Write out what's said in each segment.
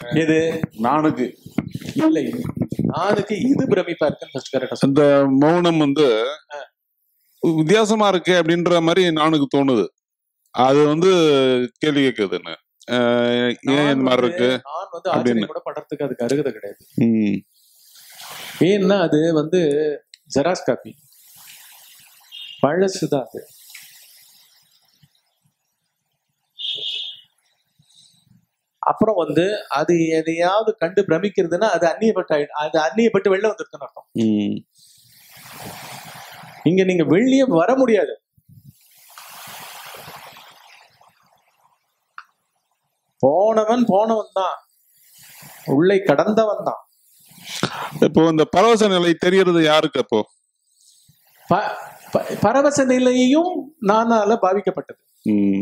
எது நானுக்கு இல்லை நானுக்கு இது பிரமிப்பா இருக்குன்னு ஃபர்ஸ்ட் கரெக்டா இந்த மௌனம் வந்து வித்தியாசமா இருக்கு அப்படின்ற மாதிரி நானுக்கு தோணுது அது வந்து கேள்வி கேட்குதுன்னு அஹ் ஏன் இந்த மாதிரி இருக்கு நான் வந்து அப்படின்னு. ஆச்சரியம் கூட படுறதுக்கு அதுக்கு அருகதை கிடையாது ம். ஏன்னா அது வந்து ஜெராக்ஸ் காப்பி பழசுதான் அது அப்புறம் வந்து அது எதையாவது கண்டு பிரமிக்கிறதுன்னா அது அந்நியப்பட்டு ஆயிடு- அது அந்நியப்பட்டு வெளில வந்துருக்குன்னு அர்த்தம் ம். இங்க நீங்க வெளியே வர முடியாது போனவன் போனவன் தான் உள்ளே கடந்தவன் தான் இப்போ இந்த பரவச நிலை தெரியறது யாருக்கு அப்போ ப- ப- பரவச நிலையும் நானால பாவிக்கப்பட்டது ம்.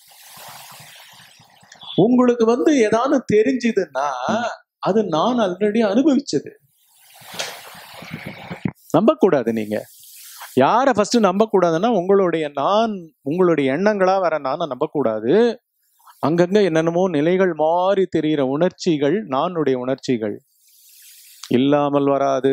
உங்களுக்கு வந்து ஏதாவது தெரிஞ்சுதுன்னா அது நான் ஆல்ரெடி அனுபவிச்சது நம்பக்கூடாது நீங்க யாரை ஃபர்ஸ்ட் நம்பக்கூடாதுன்னா உங்களுடைய நான் உங்களுடைய எண்ணங்களா வர நானை நம்பக்கூடாது அங்கங்க என்னென்னமோ நிலைகள் மாறி தெரிகிற உணர்ச்சிகள் நானுடைய உணர்ச்சிகள் இல்லாமல் வராது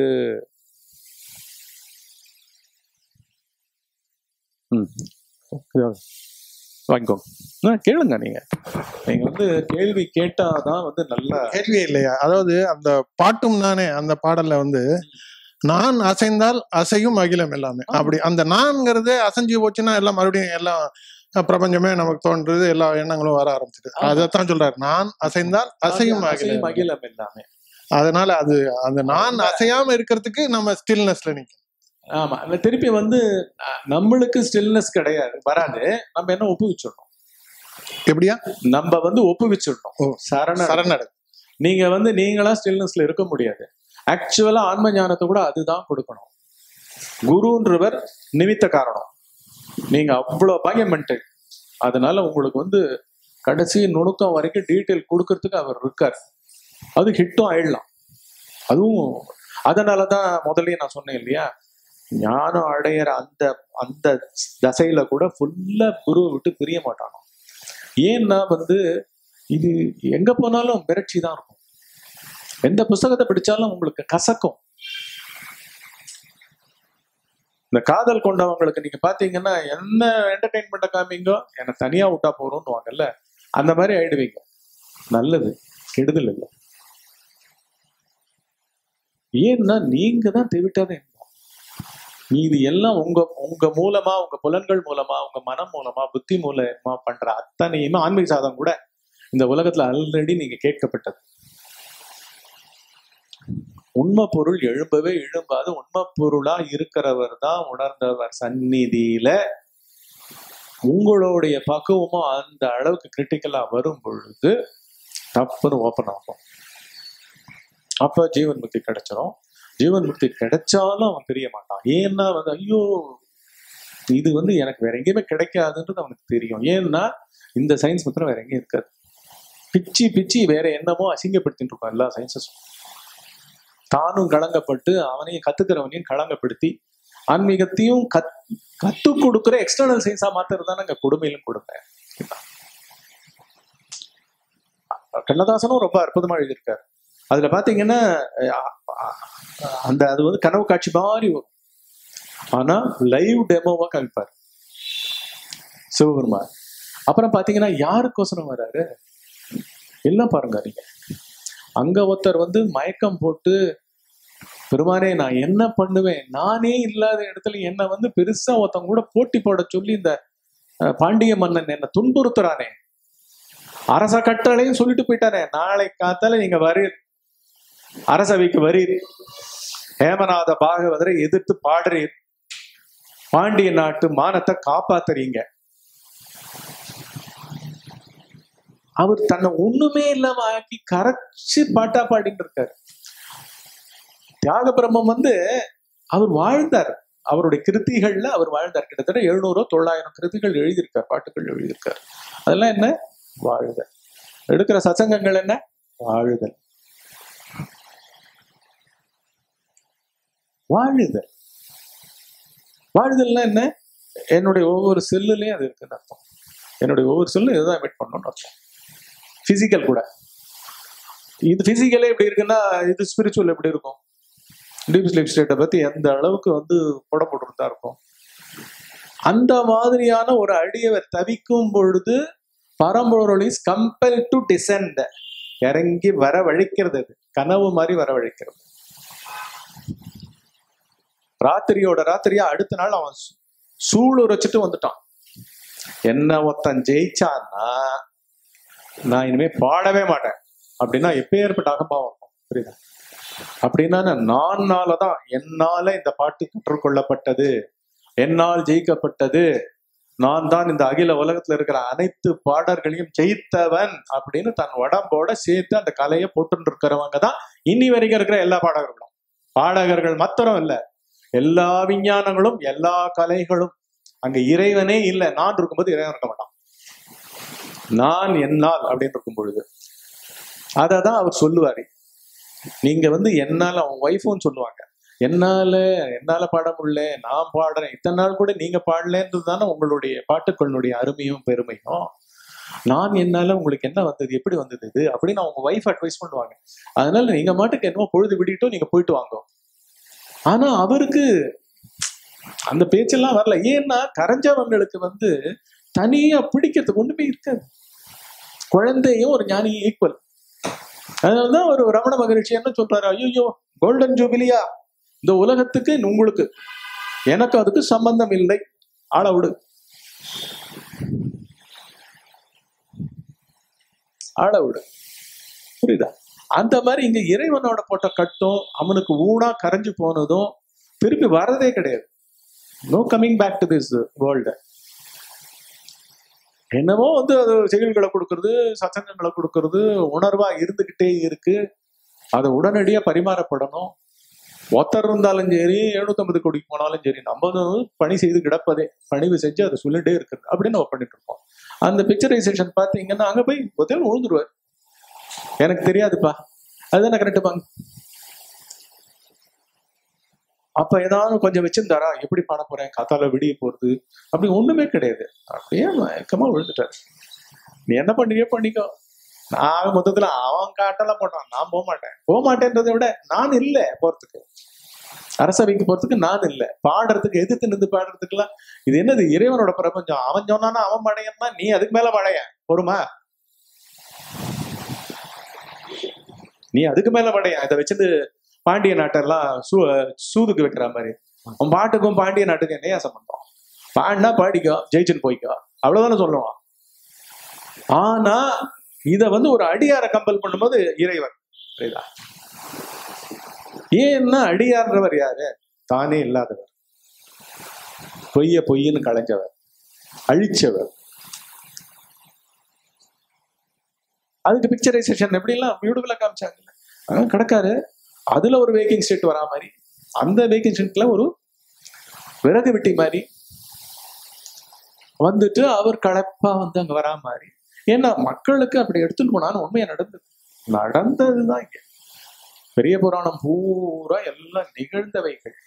ம் வாங்கிக்கோங்க ஆ, கேளுங்க நீங்க நீங்க வந்து கேள்வி கேட்டாதான் வந்து நல்ல கேள்வியே இல்லையா அதாவது அந்த பாட்டும் நானே அந்த பாடல்ல வந்து நான் அசைந்தால் அசையும் அகிலம் எல்லாமே அப்படி அந்த நான்ங்கிறது அசைஞ்சு போச்சுன்னா எல்லாம் மறுபடியும் எல்லாம் அஹ், பிரபஞ்சமே நமக்கு தோன்றுது எல்லா எண்ணங்களும் வர ஆரம்பிச்சிது ஆமா. அதைத்தான் சொல்றாரு நான் அசைந்தால் அசையும் அசையும் அகிலம் அகிலம் எல்லாமே அதனால அது அந்த நான் அசையாம இருக்கிறதுக்கு நம்ம ஸ்டில்னஸ்ல நிக்கும் ஆமா அந்த திருப்பி வந்து அஹ், நம்மளுக்கு ஸ்டில்னஸ் கிடையாது வராது நம்ம என்ன ஒப்புவிச்சிடணும் எப்படியா நம்ம வந்து ஒப்புவிச்சிடணும் ஓ, சரண சரணடை நீங்க வந்து நீங்களா ஸ்டில்னஸ்ல இருக்க முடியாது ஆக்சுவலா ஆன்ம ஞானத்தை கூட அதுதான் கொடுக்கணும் குருன்றவர் நிமித்த காரணம் நீங்க அவ்வளவு பாக்கியம் பண்ணிட்டு அதனால உங்களுக்கு வந்து கடைசி நுணுக்கம் வரைக்கும் டீட்டெயில் கொடுக்கறதுக்கு அவர் இருக்கார் அது ஹிட்டும் ஆயிடலாம் அதுவும் அதனாலதான் முதல்லயே நான் சொன்னேன் இல்லையா ஞானம் அடையிற அந்த அந்த தசையில கூட ஃபுல்லா குருவை விட்டு பிரிய மாட்டானோ ஏன்னா வந்து இது எங்க போனாலும் மிரட்சி தான் இருக்கும் எந்த புஸ்தகத்தை படிச்சாலும் உங்களுக்கு கசக்கும் இந்த காதல் கொண்டவங்களுக்கு நீங்க பாத்தீங்கன்னா என்ன என்டர்டைன்மெண்ட்டை காமிங்கோ என்னை தனியா விட்டா போறோம்னுவாங்கல்ல அந்த மாதிரி ஆயிடுவீங்க நல்லது கெடுதல் இல்லை ஏன்னா நீங்க தான் தெவிட்டாத இன்பம் இது எல்லாம் உங்க உங்க மூலமா உங்க புலன்கள் மூலமா உங்க மனம் மூலமா புத்தி மூலமா பண்ற அத்தனையுமே ஆன்மீக சாதம் கூட இந்த உலகத்துல ஆல்ரெடி நீங்க கேட்கப்பட்டது உண்மை பொருள் எழும்பவே எழும்பாது உண்மை பொருளா இருக்கிறவர் தான் உணர்ந்தவர் சந்நிதியில உங்களுடைய பக்குவமும் அந்த அளவுக்கு கிரிட்டிக்கலா வரும் பொழுது தப்புன்னு ஓப்பன் ஆகும் அப்ப ஜீவன் முக்தி கிடைச்சிரும் ஜீவன் முக்தி கிடைச்சாலும் அவன் தெரிய மாட்டான் ஏன்னா வந்து ஐயோ இது வந்து எனக்கு வேற எங்கேயுமே கிடைக்காதுன்றது அவனுக்கு தெரியும் ஏன்னா இந்த சயின்ஸ் மாத்திரம் வேற எங்கேயும் இருக்காது பிச்சி பிச்சி வேற என்னமோ அசிங்கப்படுத்திட்டு இருக்கான் எல்லா சயின்சஸும் தானும் களங்கப்பட்டு அவனையும் கத்துக்கிறவனையும் களங்கப்படுத்தி ஆன்மீகத்தையும் கத் கத்து கொடுக்குற எக்ஸ்டர்னல் சயின்ஸா மாத்துறது தானே அங்க கொடுமையிலும் கொடுமை கண்ணதாசனும் ரொம்ப அற்புதமா எழுதியிருக்காரு அதுல பாத்தீங்கன்னா அஹ், அஹ், அந்த அது வந்து கனவு காட்சி மாதிரி வரும் ஆனா லைவ் டெமோவா காமிப்பார் சிவபெருமான் அப்புறம் பாத்தீங்கன்னா யாருக்கோசரம் வர்றாரு எல்லாம் பாருங்க நீங்க அங்க ஒருத்தர் வந்து மயக்கம் போட்டு பெருமானே நான் என்ன பண்ணுவேன் நானே இல்லாத இடத்துல என்ன வந்து பெருசா ஒருத்தவங்க கூட போட்டி போட சொல்லி இந்த அஹ், பாண்டிய மன்னன் என்ன துன்புறுத்துறானே அரச கட்டளையும் சொல்லிட்டு போயிட்டானே நாளை காத்தால நீங்க வரீர் அரசவைக்கு வரீர் ஹேமநாத பாகவதரை எதிர்த்து பாடுறீர் பாண்டிய நாட்டு மானத்தை காப்பாத்துறீங்க அவர் தன்னை ஒண்ணுமே இல்லாம ஆக்கி கரைச்சு பாட்டா பாடிட்டு இருக்காரு தியாக பிரம்மம் வந்து அவர் வாழ்ந்தார் அவருடைய கிருத்திகள்ல அவர் வாழ்ந்தார் கிட்டத்தட்ட எழுநூறோ தொள்ளாயிரம் கிருதிகள் எழுதியிருக்கார் பாட்டுகள் எழுதியிருக்கார் அதெல்லாம் என்ன வாழுதல் எடுக்கிற சசங்கங்கள் என்ன வாழுதல் வாழுதல் வாழுதல்னா என்ன என்னுடைய ஒவ்வொரு செல்லுலயும் அது இருக்குன்னு அர்த்தம் என்னுடைய ஒவ்வொரு செல்லும் இதுதான் எமிட் பண்ணணும்னு அர்த்தம் பிசிக்கல் கூட இது பிசிக்கலே எப்படி இருக்குன்னா இது ஸ்பிரிச்சுவல் எப்படி இருக்கும் டீப் ஸ்லீப் ஸ்டேட்டை பத்தி எந்த அளவுக்கு வந்து போட போட்டுருந்தா இருக்கும் அந்த மாதிரியான ஒரு அடியவர் தவிக்கும் பொழுது பரம்பொருள் இஸ் கம்பல் டு டிசெண்ட் இறங்கி வரவழைக்கிறது அது கனவு மாதிரி வரவழைக்கிறது ராத்திரியோட ராத்திரியா அடுத்த நாள் அவன் சூ- சூளுரைச்சிட்டு வந்துட்டான் என்ன ஒருத்தன் ஜெயிச்சான்னா நான் இனிமே பாடவே மாட்டேன் அப்படின்னா எப்பேற்பட்ட அகம்பாவம் இருக்கும் புரியுதா அப்படின்னா நான்னால தான் என்னால இந்த பாட்டு கற்றுக்கொள்ளப்பட்டது என்னால் ஜெயிக்கப்பட்டது நான் தான் இந்த அகில உலகத்துல இருக்கிற அனைத்து பாடல்களையும் ஜெயித்தவன் அப்படின்னு தன் உடம்போட சேர்த்து அந்த கலையை போட்டு இருக்கிறவங்க தான் இனி வரைக்கும் இருக்கிற எல்லா பாடகர்களும் பாடகர்கள் மாத்திரம் இல்ல எல்லா விஞ்ஞானங்களும் எல்லா கலைகளும் அங்க இறைவனே இல்லை நான் இருக்கும்போது இறைவன் இருக்க மாட்டான் நான் என்னால் அப்படின்னு இருக்கும் பொழுது அதை தான் அவர் சொல்லுவாரு நீங்க வந்து என்னால அவன் ஒய்ஃபும் சொல்லுவாங்க என்னால என்னால பாட முடியல நான் பாடுறேன் இத்தனை நாள் கூட நீங்க பாடலன்றது தானே உங்களுடைய பாட்டுக்களுடைய அருமையும் பெருமையும் நான் என்னால உங்களுக்கு என்ன வந்தது எப்படி வந்தது இது அப்படின்னு அவங்க ஒய்ஃப் அட்வைஸ் பண்ணுவாங்க அதனால நீங்க மாட்டுக்கு என்னமோ பொழுது விடிட்டும் நீங்க போயிட்டு வாங்க ஆனா அவருக்கு அந்த பேச்செல்லாம் வரல ஏன்னா கரைஞ்சவங்களுக்கு வந்து தனியா பிடிக்கிறதுக்கு ஒண்ணுமே இருக்காது குழந்தையும் ஒரு ஞானியும் ஈக்குவல் அதனாலதான் ஒரு ரமண மகரிஷி என்ன சொல்றாரு ஐயோ கோல்டன் ஜூபிலியா இந்த உலகத்துக்கு உங்களுக்கு எனக்கு அதுக்கு சம்பந்தம் இல்லை ஆள விடு ஆள விடு புரியுதா அந்த மாதிரி இங்க இறைவனோட போட்ட கட்டும் அவனுக்கு ஊனா கரைஞ்சு போனதும் திருப்பி வரதே கிடையாது no coming back to this world என்னமோ வந்து அது செயல்களை கொடுக்கறது சச்சங்கங்களை கொடுக்கறது உணர்வா இருந்துகிட்டே இருக்கு அதை உடனடியா பரிமாறப்படணும் ஒருத்தர் இருந்தாலும் சரி எழுநூத்தம்பது கோடிக்கு போனாலும் சரி நம்ம வந்து பணி செய்து கிடப்பதே பணிவு செஞ்சு அதை சொல்லிட்டே இருக்கிறது அப்படின்னு நம்ம பண்ணிட்டு இருக்கோம் அந்த பிக்சரைசேஷன் பார்த்தீங்கன்னா அங்க போய் ஒத்தையில் விழுந்துருவார் எனக்கு தெரியாதுப்பா அதுதானே கரெக்டுப்பாங்க அப்ப ஏதாவது கொஞ்சம் வச்சிருந்தாரா எப்படி பாட போறேன் காத்தால விடிய போறது அப்படி ஒண்ணுமே கிடையாது அப்படியே மயக்கமா விழுந்துட்டார் நீ என்ன பண்றியோ பண்ணிக்கோ நான் மொத்தத்துல அவன் காட்டெல்லாம் போட்டான் நான் போக மாட்டேன் போக மாட்டேன்றதை விட நான் இல்லை போறதுக்கு அரசவைக்கு போறதுக்கு நான் இல்லை பாடுறதுக்கு எதிர்த்து நின்று பாடுறதுக்குலாம் இது என்னது இறைவனோட பிரபஞ்சம் அவன் சொன்னானா அவன் படையன்னா நீ அதுக்கு மேல படைய பொறுமா நீ அதுக்கு மேல படைய இதை வச்சுட்டு பாண்டிய நாட்டெல்லாம் சூ சூதுக்கு வைக்கிற மாதிரி அவன் பாட்டுக்கும் பாண்டிய நாட்டுக்கும் என்ன சம்பந்தம் பாடினா பாடிக்கோ ஜெயிச்சுன்னு போய்க்கோ அவ்வளவுதானே சொல்லுவான் ஆனா இத வந்து ஒரு அடியாரை கம்பல் பண்ணும்போது இறைவன் புரியுதா ஏன்னா அடியார்ன்றவர் யாரு தானே இல்லாதவர் பொய்ய பொய்ன்னு களைஞ்சவர் அழிச்சவர் அதுக்கு பிக்சரைசேஷன் எப்படிலாம் பியூட்டிஃபுல்லா காமிச்சாங்கல்ல அதான் கிடக்காரு அதுல ஒரு வேக்கிங் ஸ்டேட் வரா மாதிரி அந்த வேக்கிங் ஸ்டேட்ல ஒரு விறகு வெட்டி மாதிரி வந்துட்டு அவர் களைப்பா வந்து அங்க வரா மாதிரி ஏன்னா மக்களுக்கு அப்படி எடுத்துட்டு போனான்னு உண்மையா நடந்தது நடந்ததுதான் இங்க பெரிய புராணம் பூரா எல்லாம் நிகழ்ந்தவைகள்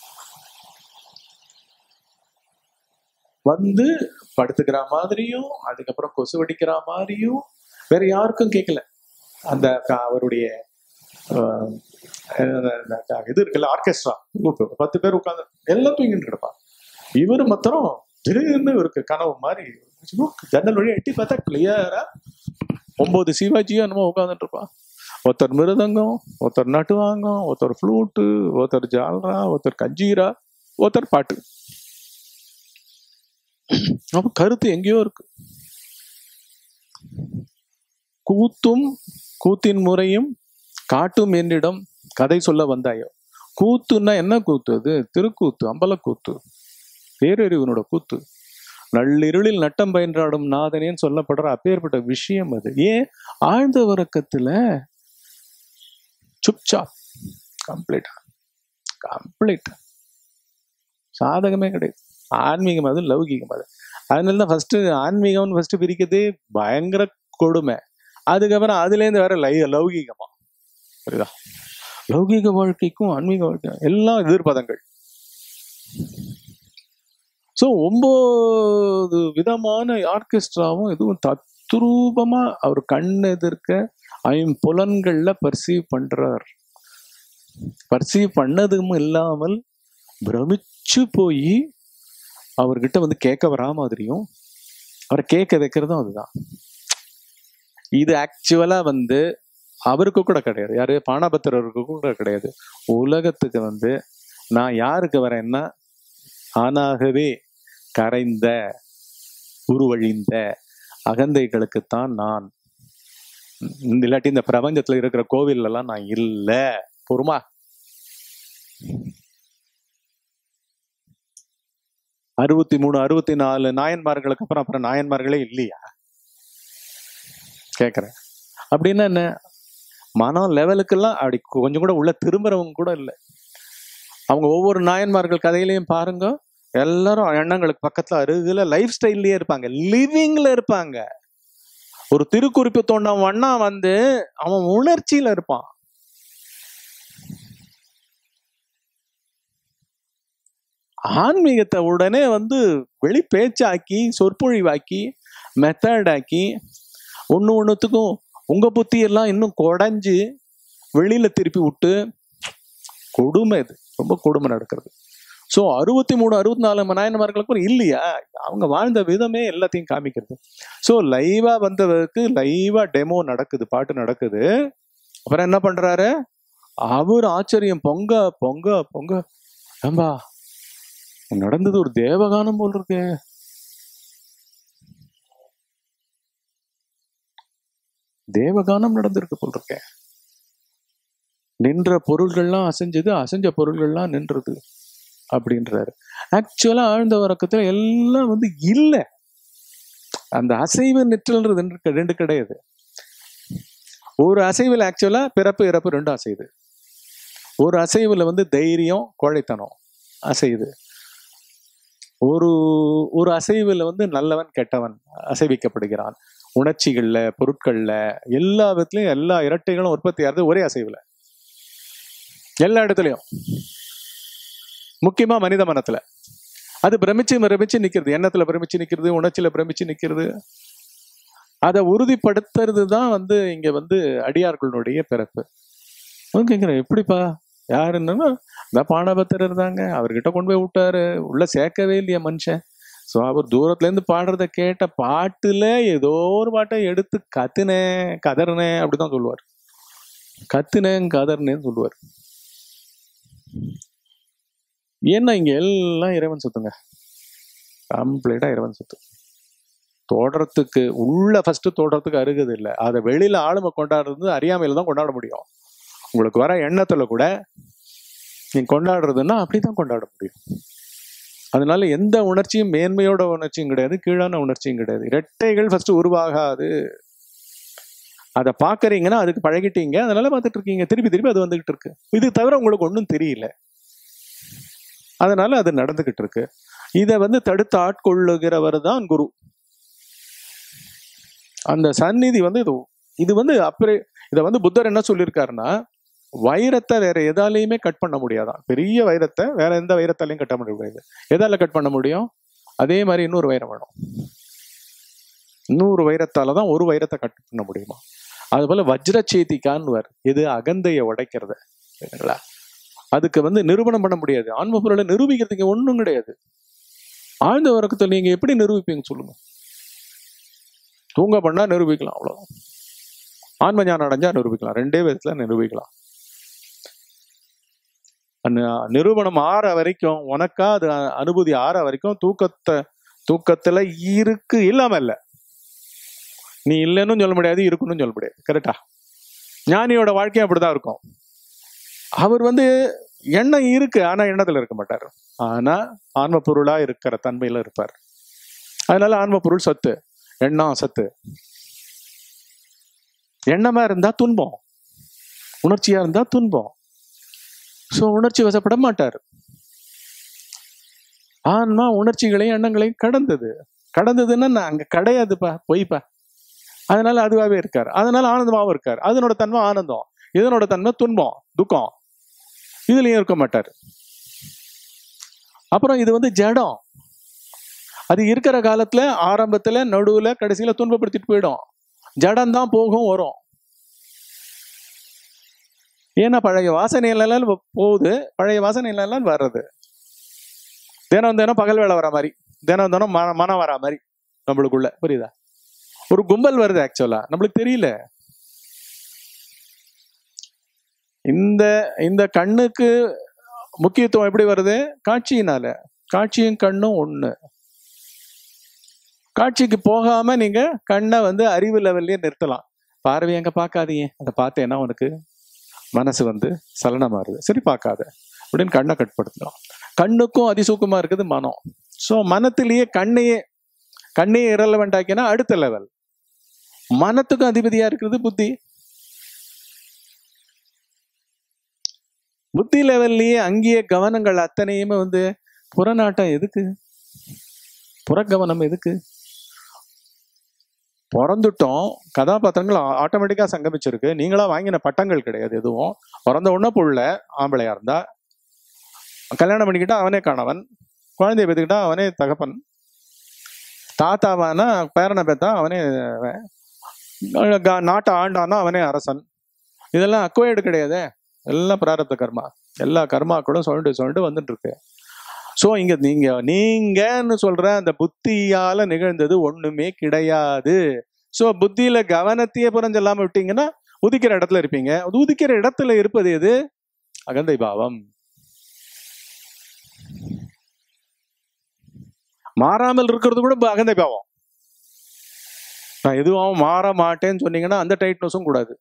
வந்து படுத்துக்கிற மாதிரியும் அதுக்கப்புறம் கொசு வெடிக்கிற மாதிரியும் வேற யாருக்கும் கேட்கல அந்த க- அவருடைய ஆஹ், அந்த- அந்த இது இருக்குல்ல ஆர்கெஸ்ட்ரா பத்து பேர் உட்காந்து எல்லாம் தூங்கிட்டு இருப்பா இவர் மாத்திரம் திடீர்னு இவருக்கு கனவு மாதிரி சும்மா ஜன்னல் வழியா எட்டி பார்த்தா கிளியரா ஒன்பது சிவாஜியும் என்னமோ உட்காந்துட்டு இருப்பா ஒருத்தர் மிருதங்கம் ஒருத்தர் நட்டுவாங்கம் ஒருத்தர் ஃப்ளூட்டு ஒருத்தர் ஜால்ரா ஒருத்தர் கஞ்சீரா ஒருத்தர் பாட்டு அப்ப கருத்து எங்கேயோ இருக்கு கூத்தும் கூத்தின் முறையும் காட்டும் என்னிடம் கதை சொல்ல வந்தாயோ கூத்துன்னா என்ன கூத்து அது திருக்கூத்து அம்பலக்கூத்து பேரறிவனோட கூத்து நள்ளிருளில் நட்டம் பயின்றாடும் நாதனேன்னு சொல்லப்படுற அப்பேற்பட்ட விஷயம் அது ஏன் ஆழ்ந்த உறக்கத்துல சுப்சாப் கம்ப்ளீட் கம்ப்ளீட் சாதகமே கிடையாது ஆன்மீகம் அது லௌகிகம் அது அதனால தான் ஃபர்ஸ்ட் ஆன்மீகம்னு ஃபர்ஸ்ட் பிரிக்கிறதே பயங்கர கொடுமை அதுக்கப்புறம் அதுலேருந்து வேற லை லௌகீகமா புரியுதா லௌகீக வாழ்க்கைக்கும் ஆன்மீக வாழ்க்கை எல்லாம் எதிர்பதங்கள் ஸோ ஒன்பது விதமான ஆர்கெஸ்ட்ராவும் இதுவும் தத்ரூபமா அவர் கண் எதிர்க்க ஐம்புலன்கள்ல பர்சீவ் பண்றார் பர்சீவ் பண்ணதும் இல்லாமல் பிரமிச்சு போய் அவர்கிட்ட வந்து கேட்க வரா மாதிரியும் அவரை கேட்க வைக்கிறதும் அதுதான் இது ஆக்சுவலா வந்து அவருக்கு கூட கிடையாது யாரு பானாபத்திரருக்கு கூட கிடையாது உலகத்துக்கு வந்து நான் யாருக்கு வரேன்னா ஆனாகவே கரைந்த உருவழிந்த அகந்தைகளுக்குத்தான் நான் உம் இல்லாட்டி இந்த பிரபஞ்சத்துல இருக்கிற கோவில் எல்லாம் நான் இல்ல பொறுமா அறுபத்தி மூணு அறுபத்தி நாலு நாயன்மார்களுக்கு அப்புறம் அப்புறம் நாயன்மார்களே இல்லையா கேக்குறேன் அப்படின்னா என்ன மனம் லெவலுக்கெல்லாம் அப்படி கொஞ்சம் கூட உள்ள திரும்புறவங்க கூட இல்லை அவங்க ஒவ்வொரு நாயன்மார்கள் கதையிலையும் பாருங்க எல்லாரும் எண்ணங்களுக்கு பக்கத்துல அருகில லைஃப் ஸ்டைல்லயே இருப்பாங்க லிவிங்ல இருப்பாங்க ஒரு திருக்குறிப்பு தோண்டவன்னா வந்து அவன் உணர்ச்சியில இருப்பான் ஆன்மீகத்தை உடனே வந்து வெளி பேச்சாக்கி சொற்பொழிவாக்கி மெத்தடாக்கி ஒன்று ஒன்றுத்துக்கும் உங்க புத்தி எல்லாம் இன்னும் குடைஞ்சு வெளியில திருப்பி விட்டு கொடுமை இது ரொம்ப கொடுமை நடக்கிறது ஸோ அறுபத்தி மூணு அறுபத்தி நாலு நாயன்மார்களுக்கு இல்லையா அவங்க வாழ்ந்த விதமே எல்லாத்தையும் காமிக்கிறது ஸோ லைவா வந்தவருக்கு லைவா டெமோ நடக்குது பாட்டு நடக்குது அப்புறம் என்ன பண்றாரு அவர் ஆச்சரியம் பொங்க பொங்க பொங்க ஏம்பா நடந்தது ஒரு தேவகானம் போல் இருக்கு தேவகானம் நடந்திருக்கு போல் இருக்கே நின்ற பொருள்கள்லாம் அசைஞ்சது அசைஞ்ச பொருள்கள்லாம் நின்றது அப்படின்றாரு ஆக்சுவலா ஆழ்ந்த உறக்கத்துல எல்லாம் வந்து இல்லை அந்த அசைவு நிற்றல்ன்றது ரெண்டு- ரெண்டு கிடையாது ஒரு அசைவில் ஆக்சுவலா பிறப்பு இறப்பு ரெண்டும் அசையுது ஒரு அசைவுல வந்து தைரியம் கோழைத்தனம் அசையுது ஒரு ஒரு அசைவுல வந்து நல்லவன் கெட்டவன் அசைவிக்கப்படுகிறான் உணர்ச்சிகள்ல பொருட்கள்ல எல்லா விதத்துலயும் எல்லா இரட்டைகளும் உற்பத்தி ஆகுது ஒரே அசைவுல எல்லா இடத்துலயும் முக்கியமா மனித மனத்துல அது பிரமிச்சு பிரமிச்சு நிக்கிறது எண்ணத்துல பிரமிச்சு நிக்கிறது உணர்ச்சியில பிரமிச்சு நிக்கிறது அதை உறுதிப்படுத்துறது தான் வந்து இங்க வந்து அடியார்களுடைய பிறப்பு அவன் கேட்கிறேன் எப்படிப்பா யாருன்னா இந்த பாண்டபத்தர் இருந்தாங்க அவர்கிட்ட கொண்டு போய் விட்டாரு உள்ள சேர்க்கவே இல்லையா மனுஷன் ஸோ அவர் தூரத்துல இருந்து பாடுறத கேட்ட பாட்டுல ஏதோ ஒரு பாட்டை எடுத்து கத்துனேன் கதறினேன் அப்படிதான் சொல்லுவார் கத்துனேன் கதறினேன்னு சொல்லுவார் ஏன்னா இங்க எல்லாம் இறைவன் சொத்துங்க கம்ப்ளீட்டா இறைவன் சொத்து தோடுறதுக்கு உள்ள ஃபர்ஸ்ட் தோடுறதுக்கு அருகது இல்லை அதை வெளியில ஆளுமை கொண்டாடுறது அறியாமையில தான் கொண்டாட முடியும் உங்களுக்கு வர எண்ணத்துல கூட நீங்க கொண்டாடுறதுன்னா அப்படிதான் கொண்டாட முடியும் அதனால எந்த உணர்ச்சியும் மேன்மையோட உணர்ச்சியும் கிடையாது கீழான உணர்ச்சியும் கிடையாது இரட்டைகள் ஃபர்ஸ்ட் உருவாகாது அதை பாக்குறீங்கன்னா அதுக்கு பழகிட்டீங்க அதனால பார்த்துட்டு இருக்கீங்க திருப்பி திருப்பி அது வந்துகிட்டு இருக்கு இது தவிர உங்களுக்கு ஒன்றும் தெரியல அதனால அது நடந்துகிட்டு இருக்கு இதை வந்து தடுத்து ஆட்கொள்ளுகிறவர் தான் குரு அந்த சந்நிதி வந்து இது இது வந்து அப்பரே இதை வந்து புத்தர் என்ன சொல்லியிருக்காருன்னா வைரத்தை வேற எதாலையுமே கட் பண்ண முடியாதான் பெரிய வைரத்தை வேற எந்த வைரத்தாலையும் கட்ட முடியாது எதால கட் பண்ண முடியும் அதே மாதிரி இன்னொரு வைரம் வேணும் இன்னொரு வைரத்தால தான் ஒரு வைரத்தை கட் பண்ண முடியுமா அது போல வஜ்ர சேதிக்கான்னு இது அகந்தையை உடைக்கிறது சரிங்களா அதுக்கு வந்து நிரூபணம் பண்ண முடியாது ஆன்ம பொருளை நிரூபிக்கிறதுக்கு ஒண்ணும் கிடையாது ஆழ்ந்த உறக்கத்தில் நீங்க எப்படி நிரூபிப்பீங்க சொல்லுங்க தூங்க பண்ணா நிரூபிக்கலாம் அவ்வளவுதான் ஆன்ம ஞானம் அடைஞ்சா நிரூபிக்கலாம் ரெண்டே விதத்துல நிரூபிக்கலாம் அந்த நிரூபணம் ஆற வரைக்கும் உனக்கா அது அனுபூதி ஆற வரைக்கும் தூக்கத்தை தூக்கத்துல இருக்கு இல்லாம இல்ல நீ இல்லைன்னு சொல்ல முடியாது இருக்குன்னு சொல்ல முடியாது கரெக்டா ஞானியோட வாழ்க்கையும் அப்படிதான் இருக்கும் அவர் வந்து எண்ணம் இருக்கு ஆனா எண்ணத்துல இருக்க மாட்டார் ஆனா ஆன்ம பொருளா இருக்கிற தன்மையில இருப்பார் அதனால ஆன்ம பொருள் சத்து எண்ணம் சத்து எண்ணமா இருந்தா துன்பம் உணர்ச்சியா இருந்தா துன்பம் சோ உணர்ச்சி வசப்பட மாட்டார் ஆன்மா உணர்ச்சிகளையும் எண்ணங்களையும் கடந்தது கடந்ததுன்னா நான் அங்க கிடையாதுப்பா பொய்ப்பா அதனால அதுவாகவே இருக்கார் அதனால ஆனந்தமாவும் இருக்கார் அதனோட தன்மை ஆனந்தம் இதனோட தன்மை துன்பம் துக்கம் இதுலயும் இருக்க மாட்டார் அப்புறம் இது வந்து ஜடம் அது இருக்கிற காலத்துல ஆரம்பத்துல நடுவுல கடைசியில துன்பப்படுத்திட்டு போயிடும் ஜடம் தான் போகும் வரும் ஏன்னா பழைய வாசனையிலலாம் போகுது பழைய வாசனையிலலாம் வர்றது தினம் தினம் பகல் வேலை வர மாதிரி தினம் தினம் மன மனம் வரா மாதிரி நம்மளுக்குள்ள புரியுதா ஒரு கும்பல் வருது ஆக்சுவலா நம்மளுக்கு தெரியல இந்த இந்த கண்ணுக்கு முக்கியத்துவம் எப்படி வருது காட்சியினால காட்சியும் கண்ணும் ஒண்ணு காட்சிக்கு போகாம நீங்க கண்ணை வந்து அறிவு லெவல்லயே நிறுத்தலாம் பார்வை எங்க பார்க்காதீங்க அதை பார்த்தேன்னா உனக்கு மனசு வந்து சலனமாறுது சரி பார்க்காத அப்படின்னு கண்ணை கட்டுப்படுத்தலாம் கண்ணுக்கும் அதிசூக்கமா இருக்குது மனம் ஸோ மனத்திலேயே கண்ணையே கண்ணையே இரலவெண்ட் ஆக்கினா அடுத்த லெவல் மனத்துக்கும் அதிபதியா இருக்கிறது புத்தி புத்தி லெவல்லயே அங்கேயே கவனங்கள் அத்தனையுமே வந்து புறநாட்டம் எதுக்கு புறக்கவனம் எதுக்கு பிறந்துட்டோம் கதாபாத்திரங்கள் ஆட்டோமேட்டிக்கா சங்கமிச்சிருக்கு நீங்களா வாங்கின பட்டங்கள் கிடையாது எதுவும் பிறந்த உடனே புள்ள ஆம்பளையா இருந்தா கல்யாணம் பண்ணிக்கிட்டா அவனே கணவன் குழந்தைய பெற்றுக்கிட்டா அவனே தகப்பன் தாத்தாவானா பேரனை பெத்தா அவனே அவன். க- நாட்டை ஆண்டானா அவனே அரசன் இதெல்லாம் அக்வைடு கிடையாதே எல்லாம் பிராரப்த கர்மா எல்லா கர்மாக்களும் சொல்லிட்டு சொல்லிட்டு வந்துட்டு இருக்கு ஸோ இங்க நீங்க நீங்கன்னு சொல்ற அந்த புத்தியால நிகழ்ந்தது ஒண்ணுமே கிடையாது ஸோ புத்தியில கவனத்தையே புறஞ்செல்லாம விட்டீங்கன்னா உதிக்கிற இடத்துல இருப்பீங்க அது உதிக்கிற இடத்துல இருப்பது எது அகந்தை பாவம் மாறாமல் இருக்கிறது கூட இப்ப அகந்தை பாவம் நான் எதுவும் மாற மாட்டேன்னு சொன்னீங்கன்னா அந்த டைட்னஸும் கூடாது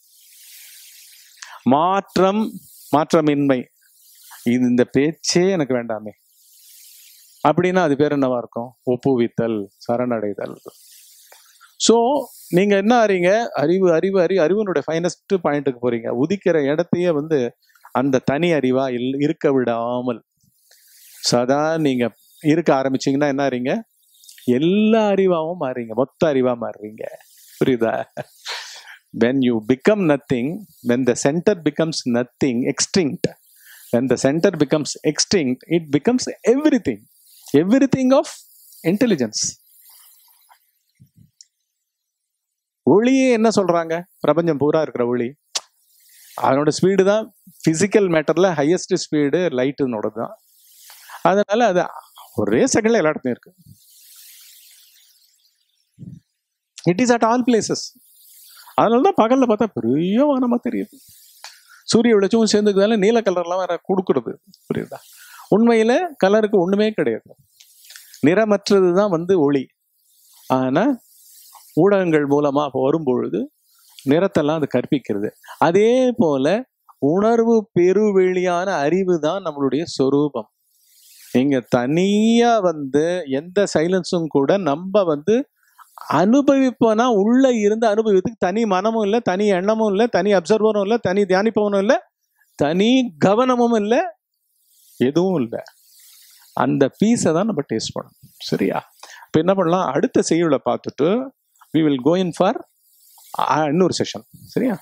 மாற்றம் மாற்றமின்மை இது இந்த பேச்சே எனக்கு வேண்டாமே அப்படின்னா அது பேர் என்னவா இருக்கும் ஒப்புவித்தல் சரணடைதல் ஸோ நீங்க என்ன அறிங்க அறிவு அறிவு அறிவு அறிவினுடைய ஃபைனஸ்ட் பாயிண்ட்டுக்கு போறீங்க உதிக்கிற இடத்தையே வந்து அந்த தனி அறிவா இல் இருக்க விடாமல் சதா நீங்க இருக்க ஆரம்பிச்சீங்கன்னா என்ன அறிங்க எல்லா அறிவாவும் மாறுறீங்க மொத்த அறிவா மாறுறீங்க புரியுதா when you become nothing when the center becomes nothing extinct when the center becomes extinct it becomes everything everything of intelligence ஒளியே என்ன சொல்றாங்க பிரபஞ்சம் பூரா இருக்கிற ஒளி அதனோட ஸ்பீடு தான் பிசிக்கல் மேட்டர்ல ஹையஸ்ட் ஸ்பீடு லைட்டுனோட தான் அதனால அது ஒரே செகண்ட்ல எல்லா இடத்துலயும் இருக்கு it is at all places அதனால தான் பகல்ல பார்த்தா பெரிய வானமா தெரியுது சூரிய வெளிச்சமும் சேர்ந்துக்கிறதால நீல கலர்லாம் வேற கொடுக்கறது புரியுதா உண்மையில கலருக்கு ஒண்ணுமே கிடையாது நிறமற்றது தான் வந்து ஒளி ஆனா ஊடகங்கள் மூலமா அப்போ வரும்பொழுது நிறத்தெல்லாம் அது கற்பிக்கிறது அதே போல உணர்வு பெருவெளியான அறிவு தான் நம்மளுடைய சொரூபம் இங்க தனியா வந்து எந்த சைலன்ஸும் கூட நம்ம வந்து அனுபவிப்போனா உள்ள இருந்து அனுபவித்துக்கு தனி மனமும் இல்லை தனி எண்ணமும் இல்லை தனி அப்சர்வரும் இல்லை தனி தியானிப்பவனும் இல்லை தனி கவனமும் இல்லை எதுவும் இல்லை அந்த பீஸை தான் நம்ம டேஸ்ட் பண்ணணும் சரியா இப்போ என்ன பண்ணலாம் அடுத்த செய்யுளை பார்த்துட்டு we will go in for இன்னொரு செஷன் சரியா